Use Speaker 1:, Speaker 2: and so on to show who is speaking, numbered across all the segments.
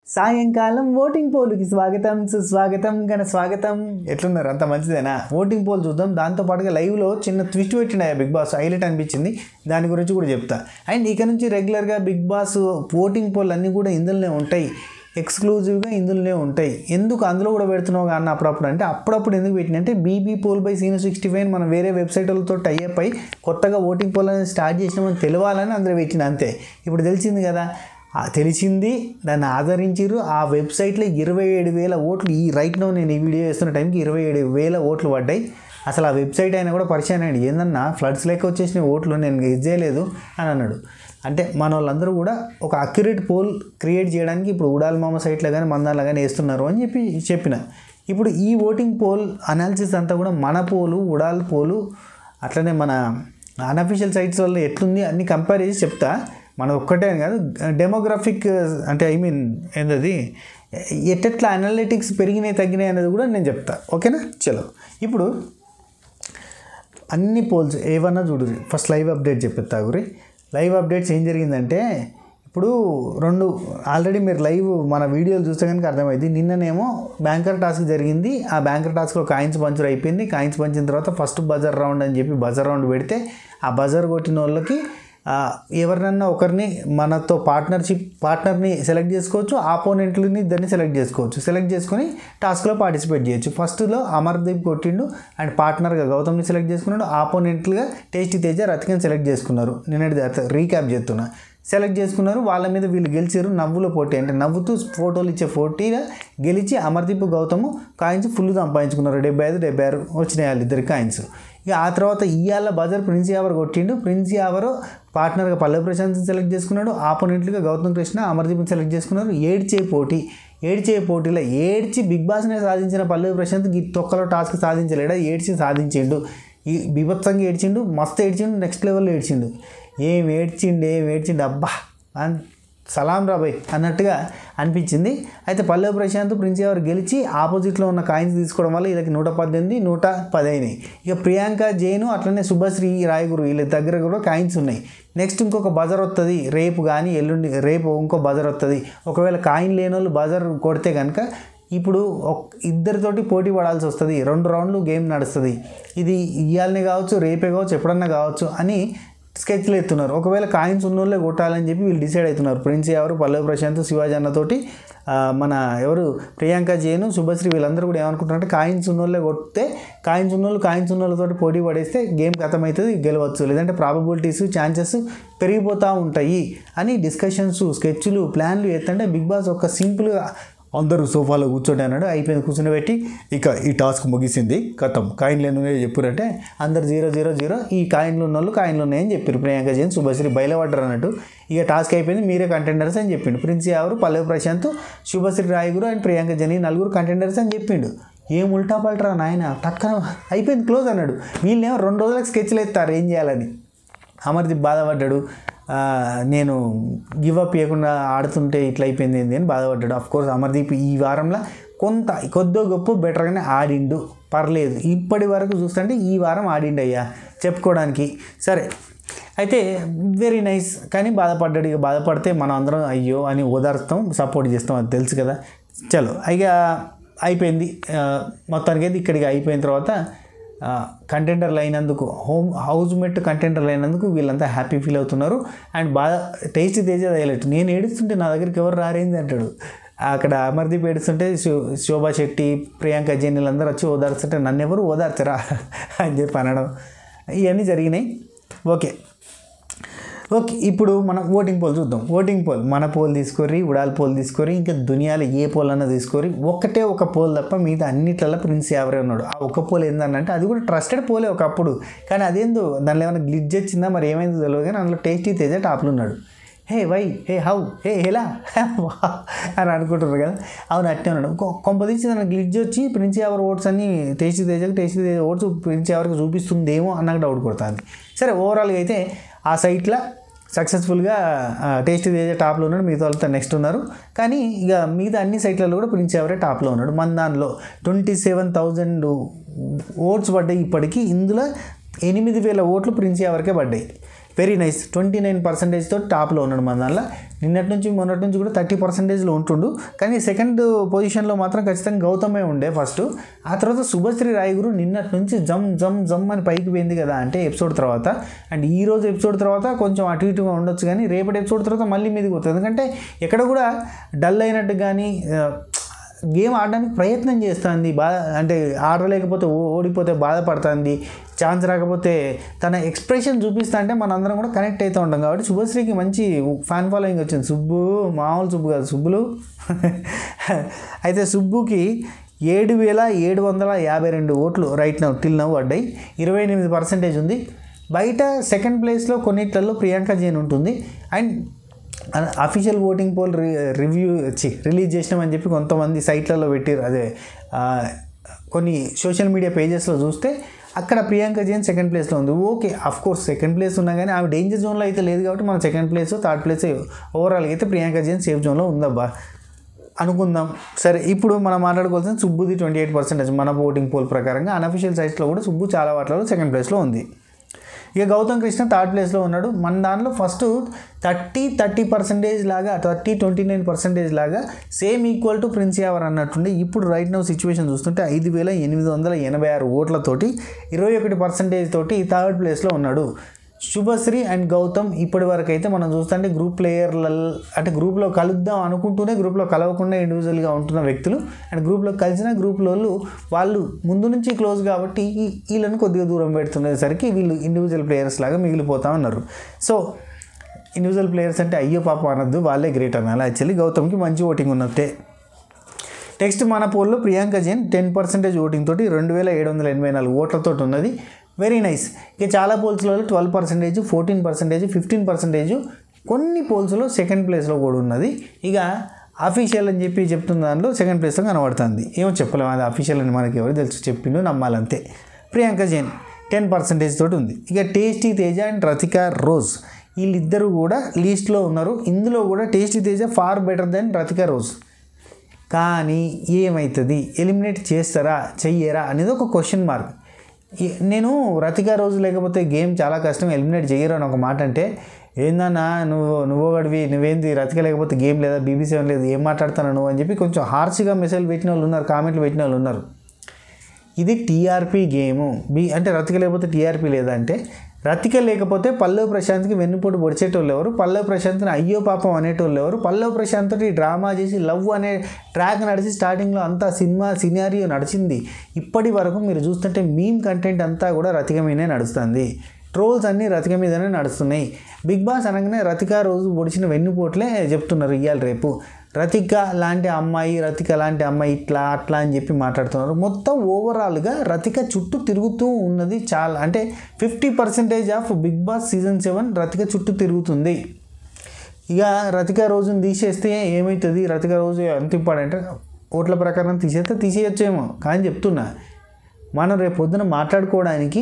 Speaker 1: సాయంకాలం ఓటింగ్ పోల్కి స్వాగతం సుస్వాగతం గన స్వాగతం ఎట్లున్నారు అంత మంచిదేనా ఓటింగ్ పోల్ చూద్దాం దాంతో పాటుగా లైవ్లో చిన్న ట్విస్ట్ పెట్టిన బిగ్ బాస్ హైలైట్ అనిపించింది దాని గురించి కూడా చెప్తా అండ్ ఇక నుంచి రెగ్యులర్గా బిగ్ బాస్ ఓటింగ్ పోల్ అన్నీ కూడా ఇందులోనే ఉంటాయి ఎక్స్క్లూజివ్గా ఇందులోనే ఉంటాయి ఎందుకు అందులో కూడా పెడుతున్నావు కానీ అప్పుడప్పుడు అంటే అప్పుడప్పుడు ఎందుకు పెట్టినంటే బీబీ పోల్ బై సీనో సిక్స్టీ ఫైవ్ మనం వేరే వెబ్సైట్లతో టైఅప్ అయి కొత్తగా ఓటింగ్ పోల్ అనేది స్టార్ట్ చేసినామని తెలియాలని అందులో పెట్టిన అంతే ఇప్పుడు తెలిసింది కదా ఆ తెలిసింది దాన్ని ఆదరించారు ఆ వెబ్సైట్లో ఇరవై ఏడు వేల ఓట్లు ఈ రైట్ నో నేను ఈ వీడియో చేస్తున్న టైంకి ఇరవై ఏడు వేల ఓట్లు పడ్డాయి అసలు ఆ వెబ్సైట్ అయినా కూడా పరిచయం అయ్యాడు ఏందన్నా ఫ్లడ్స్ లెక్క వచ్చేసిన ఓట్లు నేను ఇది చేయలేదు అని అన్నాడు అంటే మన వాళ్ళందరూ కూడా ఒక అక్యురేట్ పోల్ క్రియేట్ చేయడానికి ఇప్పుడు ఉడాల్ మామ సైట్లో కానీ మందాల్లో కానీ వేస్తున్నారు అని చెప్పి చెప్పిన ఇప్పుడు ఈ ఓటింగ్ పోల్ అనాలిసిస్ అంతా కూడా మన పోలు ఉడాల్ పోలు అట్లనే మన అన్అఫీషియల్ సైట్స్ వల్ల ఎట్లుంది అన్ని కంపేర్ చేసి చెప్తా మన ఒక్కటే అని కాదు డెమోగ్రఫిక్ అంటే ఐ మీన్ ఏంటది ఎట్టెట్లా అనలిటిక్స్ పెరిగినాయి తగ్గినాయి అనేది కూడా నేను చెప్తా ఓకేనా చలో ఇప్పుడు అన్ని పోల్స్ ఏవన్నా చూడురి ఫస్ట్ లైవ్ అప్డేట్ చెప్పేస్తా గురి లైవ్ అప్డేట్స్ ఏం జరిగిందంటే ఇప్పుడు రెండు ఆల్రెడీ మీరు లైవ్ మన వీడియోలు చూస్తే కనుక అర్థమైంది నిన్ననేమో బ్యాంకర్ టాస్క్ జరిగింది ఆ బ్యాంకర్ టాస్క్లో కాయిన్స్ పంచర్ అయిపోయింది కాయిన్స్ పంచిన తర్వాత ఫస్ట్ బజర్ రౌండ్ అని చెప్పి బజర్ రౌండ్ పెడితే ఆ బజర్ కొట్టిన వాళ్ళకి ఆ, ఎవరినన్నా ఒకరిని మనతో పార్ట్నర్షిప్ పార్ట్నర్ని సెలెక్ట్ చేసుకోవచ్చు ఆపోనెంట్లని ఇద్దరిని సెలెక్ట్ చేసుకోవచ్చు సెలెక్ట్ చేసుకొని టాస్క్లో పార్టిసిపేట్ చేయొచ్చు ఫస్ట్లో అమర్దీప్ కొట్టిండు అండ్ పార్ట్నర్గా గౌతమ్ని సెలెక్ట్ చేసుకున్నాడు ఆపోనెంట్లుగా టేస్టీ తేజ రతికని సెలెక్ట్ చేసుకున్నారు నేను రీక్యాప్ చేస్తున్నా సెలెక్ట్ చేసుకున్నారు వాళ్ళ మీద వీళ్ళు గెలిచారు నవ్వుల పోటీ అంటే నవ్వుతూ ఫోటోలు ఇచ్చే పోటీగా గెలిచి అమర్దీప్ గౌతము కాయిన్స్ ఫుల్ సంపాదించుకున్నారు డెబ్బై ఐదు డెబ్బై ఆరు వచ్చినాయి వాళ్ళిద్దరు కాయిన్స్ ఇక ఆ తర్వాత ఇవాళ బజర్ ప్రిన్స్ యావర్ కొట్టిండు ప్రిన్స్ యావర్ పార్ట్నర్గా పల్లవి ప్రశాంత్ని సెలెక్ట్ చేసుకున్నాడు ఆపోనెంట్లుగా గౌతమ్ కృష్ణ అమర్దీప్ని సెలెక్ట్ చేసుకున్నారు ఏడ్చే పోటీ ఏడ్చే పోటీలో ఏడ్చి బిగ్ బాస్నే సాధించిన పల్లవి ప్రశాంత్ ఈ తొక్కలో టాస్క్ సాధించలేడా ఏడ్చి సాధించిండు ఈ బీభత్సంగా ఏడ్చిండు మస్తు ఏడ్చిండు నెక్స్ట్ లెవెల్లో ఏడ్చిండు ఏం ఏడ్చిండు ఏం ఏడ్చిండు అబ్బా అన్ సలాం రాబాయ్ అన్నట్టుగా అనిపించింది అయితే పల్లవి ప్రశాంత్ ప్రిన్స్ ఎవరు గెలిచి ఆపోజిట్లో ఉన్న కాయిన్స్ తీసుకోవడం వల్ల వీళ్ళకి నూట పద్దెనిమిది నూట పది అయినాయి ఇక ప్రియాంక జైను అట్లనే శుభశ్రీ రాయగురు వీళ్ళ దగ్గర కూడా కాయిన్స్ ఉన్నాయి నెక్స్ట్ ఇంకొక బజర్ వస్తుంది రేపు కానీ ఎల్లుండి రేపు ఇంకో బజర్ వస్తుంది ఒకవేళ కాయిన్ లేని వాళ్ళు బజర్ కొడితే కనుక ఇప్పుడు ఒక ఇద్దరితోటి పోటీ పడాల్సి వస్తుంది రెండు రౌండ్లు గేమ్ నడుస్తుంది ఇది ఇయ్యాలనే కావచ్చు రేపే కావచ్చు ఎప్పుడన్నా కావచ్చు అని స్కెచ్లు ఎత్తున్నారు ఒకవేళ కాయిన్స్ ఉన్నోళ్ళే కొట్టాలని చెప్పి వీళ్ళు డిసైడ్ అవుతున్నారు ప్రిన్స్ ఎవరు పల్లవి ప్రశాంత్ శివాజీ అన్నతోటి ఆ, మన ఎవరు ప్రియాంక జైను శుభశ్రీ వీళ్ళందరూ కూడా ఏమనుకుంటున్నారంటే కాయిన్స్ ఉన్నోళ్ళే కొడితే కాయిన్స్ ఉన్నోళ్ళు కాయిన్స్ ఉన్నోళ్ళతోటి పోటీ పడేస్తే గేమ్ ఖతమవుతుంది గెలవచ్చు లేదంటే ప్రాబబిలిటీస్ ఛాన్సెస్ పెరిగిపోతూ ఉంటాయి అని డిస్కషన్స్ స్కెచ్లు ప్లాన్లు ఎత్తంటే బిగ్ బాస్ ఒక సింపుల్గా అందరూ సోఫాలో కూర్చోండి అన్నాడు అయిపోయింది కూర్చొని పెట్టి ఇక ఈ టాస్క్ ముగిసింది కథం కాయిన్లు ఎన్ని చెప్పారంటే అందరు జీరో జీరో జీరో ఈ కాయిన్లు ఉన్న వాళ్ళు కాయిన్లు ఉన్నాయని చెప్పారు ప్రియాంక జైన్ శుభశ్రీ బయలుపడ్డారు అన్నట్టు ఇక టాస్క్ అయిపోయింది మీరే కంటెండర్స్ అని చెప్పిండు ప్రిన్స్ ఎవరు పల్లవి ప్రశాంత్ శుభశ్రీ రాయగురు అండ్ ప్రియాంక జైన్ ఈ నలుగురు కంటెండర్స్ అని చెప్పిండు ఏం ఉల్టా పల్టరా నాయన టక్కన అయిపోయింది క్లోజ్ అన్నాడు వీళ్ళేమో రెండు రోజులకు స్కెచ్లు ఎత్తారు ఏం చేయాలని అమర్దీప్ బాధపడ్డాడు ఆ, నేను గివ్ అప్ చేయకుండా ఆడుతుంటే ఇట్లా అయిపోయింది ఏంది అని బాధపడ్డాడు అఫ్ కోర్స్ అమర్దీప్ ఈ వారంలో కొంత కొద్దో గొప్ప బెటర్గానే ఆడిండు పర్లేదు ఇప్పటి వరకు చూస్తుంటే ఈ వారం ఆడిండు అయ్యా చెప్పుకోవడానికి సరే అయితే వెరీ నైస్ కానీ బాధపడ్డాడు ఇక బాధపడితే మనం అందరం అయ్యో అని ఓదార్స్తాం సపోర్ట్ చేస్తాం అది తెలుసు కదా చలో ఇక అయిపోయింది ఆ, మొత్తానికైతే ఇక్కడికి అయిపోయిన తర్వాత కంటెంటర్లు అయినందుకు హోమ్ హౌస్ మెట్ కంటెంటర్లు అయినందుకు వీళ్ళంతా హ్యాపీ ఫీల్ అవుతున్నారు అండ్ బాగా టేస్ట్ తేజ హైలైట్ నేను ఏడుస్తుంటే నా దగ్గరికి ఎవరు రారేంది అంటాడు అక్కడ అమర్దీప్ ఏడుస్తుంటే శో శోభా శెట్టి ప్రియాంక జైన్ వీళ్ళందరూ వచ్చి ఓదార్స్తుంటే నన్ను ఎవరు ఓదార్చరా అని చెప్పి అనడం ఇవన్నీ జరిగినాయి ఓకే ఓకే ఇప్పుడు మనం ఓటింగ్ పోల్ చూద్దాం ఓటింగ్ పోల్ మన పోల్ తీసుకొని ఉడాల్ పోల్ తీసుకొని ఇంకా దునియాలో ఏ పోల్ అన్నా తీసుకొని ఒక్కటే ఒక పోల్ తప్ప మిగతా అన్నిట్లలో ప్రిన్స్ ఎవరే ఉన్నాడు ఆ ఒక్క పోల్ ఏంటంటే అది కూడా ట్రస్టెడ్ పోలే ఒకప్పుడు కానీ అదేందో దానిలో ఏమైనా గ్లిడ్జ్ వచ్చిందా మరి ఏమైందో తెలియదు కానీ అందులో టేస్టీ తేజ టాప్లో ఉన్నాడు hey why hey how hey హెలా అని అనుకుంటున్నారు కదా అవును అట్టే ఉన్నాడు కొ- కొంపదీసి తన గ్లిడ్జ్ వచ్చి ప్రిన్స్ ఎవరు ఓట్స్ అన్ని టేస్టీ తేజకి టేస్టీ తేజ ఓట్స్ ప్రిన్స్ ఎవరికి చూపిస్తుందేమో అన్నకు డౌట్ కొడుతుంది సరే ఓవరాల్గా అయితే ఆ సైట్లో సక్సెస్ఫుల్గా టేస్టీ తేజ టాప్లో ఉన్నాడు మిగతా వాళ్ళతో నెక్స్ట్ ఉన్నారు కానీ ఇక మిగతా అన్ని సైట్లలో కూడా ప్రిన్స్ ఎవరే టాప్లో ఉన్నాడు మన దానిలో ట్వంటీ సెవెన్ థౌజండ్ ఓట్స్ పడ్డాయి ఇప్పటికీ ఇందులో ఎనిమిది వేల ఓట్లు ప్రిన్స్ ఎవరికే పడ్డాయి వెరీ నైస్ ట్వంటీ నైన్ పర్సెంటేజ్తో టాప్లో ఉన్నాడు మన దానిలో నిన్నటి నుంచి మొన్నటి నుంచి కూడా థర్టీ పర్సెంటేజ్లో ఉంటుండు కానీ సెకండ్ పొజిషన్లో మాత్రం ఖచ్చితంగా గౌతమే ఉండే ఫస్ట్ ఆ తర్వాత శుభశ్రీ రాయగురు నిన్నటి నుంచి జమ్ జమ్ జమ్ అని పైకి పోయింది కదా అంటే ఎపిసోడ్ తర్వాత అండ్ ఈ రోజు ఎపిసోడ్ తర్వాత కొంచెం అటు ఇటుగా ఉండొచ్చు కానీ రేపటి ఎపిసోడ్ తర్వాత మళ్ళీ మీదకి పోతుంది ఎందుకంటే ఎక్కడ కూడా డల్ అయినట్టు కానీ ఆ, గేమ్ ఆడడానికి ప్రయత్నం చేస్తుంది బాధ అంటే ఆడలేకపోతే ఓ- ఓడిపోతే బాధపడుతుంది ఛాన్స్ రాకపోతే తన ఎక్స్ప్రెషన్ చూపిస్తా అంటే మనందరం కూడా కనెక్ట్ అవుతూ ఉంటాం కాబట్టి శుభశ్రీకి మంచి ఫ్యాన్ ఫాలోయింగ్ వచ్చింది సుబ్బు మామూలు సుబ్బు కాదు సుబ్బులు అయితే సుబ్బుకి ఏడు వేల ఏడు వందల యాభై రెండు ఓట్లు రైట్ నవ్ టిల్ నవ్ పడ్డాయి ఇరవై ఎనిమిది పర్సెంటేజ్ ఉంది బయట సెకండ్ ప్లేస్లో కొన్నిట్లలో ప్రియాంక జైన్ ఉంటుంది and official voting poll review చి రిలీజ్ చేసినామని చెప్పి కొంతమంది సైట్లలో పెట్టారు అదే ఆ, కొన్ని సోషల్ మీడియా పేజెస్లో చూస్తే అక్కడ ప్రియాంక జైన్ సెకండ్ ప్లేస్లో ఉంది okay of course second place ఉన్నా కానీ ఆమె డేంజర్ జోన్లో అయితే లేదు కాబట్టి మనం సెకండ్ ప్లేస్ థర్డ్ ప్లేస్ ఓవరాల్గా అయితే ప్రియాంక జైన్ సేఫ్ జోన్లో ఉందబ్బా అనుకుందాం సరే ఇప్పుడు మనం మాట్లాడుకోవాల్సిన సుబ్బుది ట్వంటీ ఎయిట్ పర్సెంటేజ్ మన ఓటింగ్ పోల్ ప్రకారంగా అన్అఫిషియల్ సైట్స్లో కూడా సుబ్బు చాలా వాటిలో సెకండ్ ప్లేస్లో ఉంది ఇక గౌతమ్ కృష్ణ థర్డ్ ప్లేస్లో ఉన్నాడు మన దాంట్లో ఫస్ట్ థర్టీ థర్టీ పర్సెంటేజ్ లాగా థర్టీ ట్వంటీ నైన్ పర్సెంటేజ్ లాగా same equal to Prince Yawar అన్నట్టుండి ఇప్పుడు రైట్ నౌ సిచ్యువేషన్ చూస్తుంటే ఐదు వేల ఎనిమిది వందల ఎనభై ఆరు ఓట్లతోటి ఇరవై ఒకటి పర్సెంటేజ్ తోటి థర్డ్ ప్లేస్లో ఉన్నాడు శుభశ్రీ అండ్ గౌతమ్ ఇప్పటి వరకు అయితే మనం చూస్తుంటే గ్రూప్ ప్లేయర్ల అంటే గ్రూప్లో కలుద్దాం అనుకుంటూనే గ్రూప్లో కలవకుండా ఇండివిజువల్గా ఉంటున్న వ్యక్తులు అండ్ గ్రూప్లో కలిసిన గ్రూప్లో వాళ్ళు ముందు నుంచి క్లోజ్ కాబట్టి ఈ- వీళ్ళని కొద్దిగా దూరం పెడుతుండేసరికి వీళ్ళు ఇండివిజువల్ ప్లేయర్స్ లాగా మిగిలిపోతా ఉన్నారు సో ఇండివిజువల్ ప్లేయర్స్ అంటే అయ్యో పాప అనొద్దు వాళ్ళే గ్రేట్ అనాలి యాక్చువల్లీ గౌతమ్కి మంచి ఓటింగ్ ఉన్నట్టే నెక్స్ట్ మన పోల్లో Priyanka Jain ten percentage voting తోటి రెండు వేల ఏడు వందల ఎనభై నాలుగు ఓట్లతో ఉన్నది వెరీ నైస్ ఇక చాలా పోల్స్లో twelve percentage fourteen percentage fifteen percentage కొన్ని పోల్స్లో సెకండ్ ప్లేస్లో కూడా ఉన్నది ఇక అఫీషియల్ అని చెప్పి చెప్తున్న దాంట్లో సెకండ్ ప్లేస్లో కనబడుతుంది ఏమో చెప్పలేము అది అఫీషియల్ అని మనకి ఎవరు తెలుసు చెప్పిండు నమ్మాలంతే ప్రియాంక జైన్ టెన్ పర్సెంటేజ్ తోటి ఉంది ఇక tasty Teja and Rathika Rose వీళ్ళిద్దరూ కూడా లీస్ట్లో ఉన్నారు ఇందులో కూడా tasty Teja far better than Rathika Rose కానీ ఏమవుతుంది ఎలిమినేట్ చేస్తారా చెయ్యరా అనేది ఒక క్వశ్చన్ మార్క్ ఈ- నేను రతిక రోజు లేకపోతే గేమ్ చాలా కష్టం ఎలిమినేట్ చేయరు అని ఒక మాట అంటే ఏందన్నా నువ్వు నువ్వు గడివి నువ్వేంది రతిక లేకపోతే గేమ్ లేదా బీబీసీ లేదు ఏం మాట్లాడుతున్నావు నువ్వు అని చెప్పి కొంచెం హార్ష్గా మెసేజ్ పెట్టిన వాళ్ళు ఉన్నారు కామెంట్లు పెట్టిన వాళ్ళు ఉన్నారు ఇది టీఆర్పీ గేము బి అంటే రతిక లేకపోతే టీఆర్పీ లేదంటే రతిక లేకపోతే పల్లవ్ ప్రశాంత్కి వెన్నుపోటు పొడిచేటోళ్ళు ఎవరు పల్లవ్ ప్రశాంత్ని అయ్యో పాపం అనేటోళ్ళు ఎవరు పల్లవ్ ప్రశాంత్ తోటి డ్రామా చేసి లవ్ అనే ట్రాక్ నడిచి స్టార్టింగ్లో అంతా సినిమా సినారియో నడిచింది ఇప్పటి వరకు మీరు చూస్తుంటే మీమ్ కంటెంట్ అంతా కూడా రతిక మీదనే నడుస్తుంది ట్రోల్స్ అన్నీ రతిక మీదనే నడుస్తున్నాయి బిగ్ బాస్ అనగానే రతిక రోజు పొడిచిన వెన్నుపోట్లే చెప్తున్నారు ఇవాళ రేపు రతిక లాంటి అమ్మాయి రతిక లాంటి అమ్మాయి ఇట్లా అట్లా అని చెప్పి మాట్లాడుతున్నారు మొత్తం ఓవరాల్గా రతిక చుట్టూ తిరుగుతూ ఉన్నది చాలా అంటే fifty percentage of Big Boss season seven Rathika చుట్టూ తిరుగుతుంది ఇక రతిక రోజుని తీసేస్తే ఏమవుతుంది రతిక రోజు ఎంత ఇంపార్టెంట్ ఓట్ల ప్రకారం తీసేస్తే తీసేయచ్చేమో కానీ చెప్తున్నా మనం రేపు పొద్దున మాట్లాడుకోవడానికి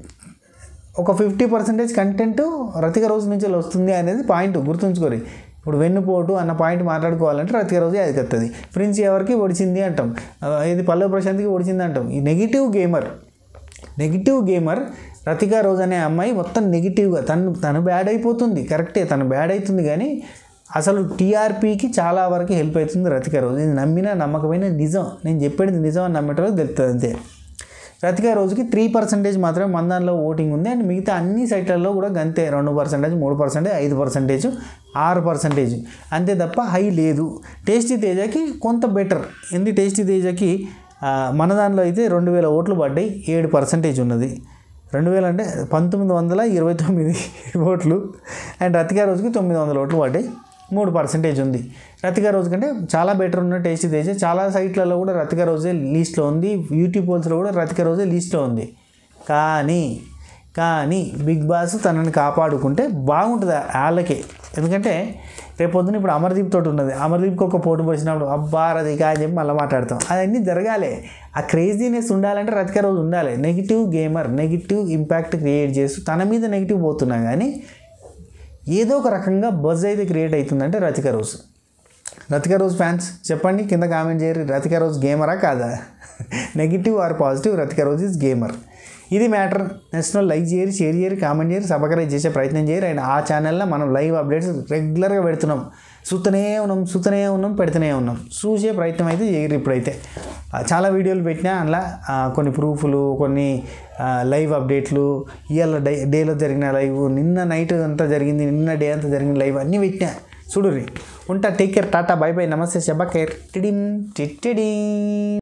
Speaker 1: ఒక ఫిఫ్టీ పర్సెంటేజ్ కంటెంట్ రతిక రోజు నుంచి వస్తుంది అనేది పాయింట్ గుర్తుంచుకోరి ఇప్పుడు వెన్నుపోటు అన్న పాయింట్ మాట్లాడుకోవాలంటే రతిక రోజు అది కత్తది ప్రిన్స్ ఎవరికి ఒడిచింది అంటాం ఆ, ఇది పల్లవి ప్రశాంత్కి ఒడిచింది అంటాం ఈ negative gamer negative gamer Rathika Rose అనే అమ్మాయి మొత్తం నెగిటివ్గా తను తను బ్యాడ్ అయిపోతుంది కరెక్టే తను బ్యాడ్ అవుతుంది కానీ అసలు టీఆర్పీకి చాలా వరకు హెల్ప్ అవుతుంది రతిక రోజు ఇది నమ్మిన నమ్మకమైన నిజం నేను చెప్పేది నిజం అని నమ్మేటప్పుడు తెలుస్తుంది అంతే రతిక రోజుకి త్రీ పర్సెంటేజ్ మాత్రమే మన దానిలో ఓటింగ్ ఉంది అండ్ మిగతా అన్ని సైట్లలో కూడా గంతే రెండు పర్సెంటేజ్ మూడు పర్సెంటేజ్ ఐదు పర్సెంటేజ్ ఆరు పర్సెంటేజ్ అంతే తప్ప హై లేదు టేస్టీ తేజకి కొంత బెటర్ ఎందు టేస్టీ తేజకి ఆ, మన దానిలో అయితే రెండు వేల ఓట్లు పడ్డాయి ఏడు పర్సెంటేజ్ ఉన్నది రెండు వేలు అంటే పంతొమ్మిది వందల ఇరవై తొమ్మిది ఓట్లు అండ్ రతిక రోజుకి తొమ్మిది వందల ఓట్లు పడ్డాయి మూడు పర్సెంటేజ్ ఉంది రతిక రోజు కంటే చాలా బెటర్ ఉన్న టేస్టీ తేజ చాలా సైట్లలో కూడా రతిక రోజే లీస్ట్లో ఉంది యూట్యూబ్ పోల్స్లో కూడా రతిక రోజే లీస్ట్లో ఉంది కానీ కానీ బిగ్ బాస్ తనని కాపాడుకుంటే బాగుంటుంది వాళ్ళకే ఎందుకంటే రేపు పొద్దున ఇప్పుడు అమర్దీప్ తోటి ఉన్నది అమర్దీప్కి ఒక పోటు వచ్చినప్పుడు అబ్బా రతిక అని చెప్పి మళ్ళీ మాట్లాడతాం అవన్నీ జరగాలి ఆ క్రేజీనెస్ ఉండాలంటే రతిక రోజు ఉండాలి negative gamer negative impact create చేస్తూ తన మీద నెగిటివ్ పోతున్నా కానీ ఏదో ఒక రకంగా బజ్ అయితే క్రియేట్ అవుతుందంటే రతిక రోజు రతిక రోజు ఫ్యాన్స్ చెప్పండి కింద కామెంట్ చేయరు రతిక రోజు గేమరా కాదా negative are positive Rathika Rose is gamer ఇది మ్యాటర్ నెక్స్ట్ లైక్ చేయరు షేర్ చేయరు కామెంట్ చేయరు సబ్స్క్రైబ్ చేసే ప్రయత్నం చేయరు అండ్ ఆ ఛానల్లో మనం లైవ్ అప్డేట్స్ రెగ్యులర్గా పెడుతున్నాం చూస్తూనే ఉన్నాం చూస్తూనే ఉన్నాం పెడుతూనే ఉన్నాం చూసే ప్రయత్నం అయితే చేయరు ఇప్పుడైతే ఆ, చాలా వీడియోలు పెట్టినా అందులో ఆ, కొన్ని ప్రూఫ్లు కొన్ని ఆ, లైవ్ అప్డేట్లు ఇవాళ డే డేలో జరిగిన లైవ్ నిన్న నైట్ అంతా జరిగింది నిన్న డే అంతా జరిగిన లైవ్ అన్నీ పెట్టినా చూడుర్రి ఉంటా take care tata bye bye నమస్తే శబా కేర్ టిడిమ్ టిట్టిడీ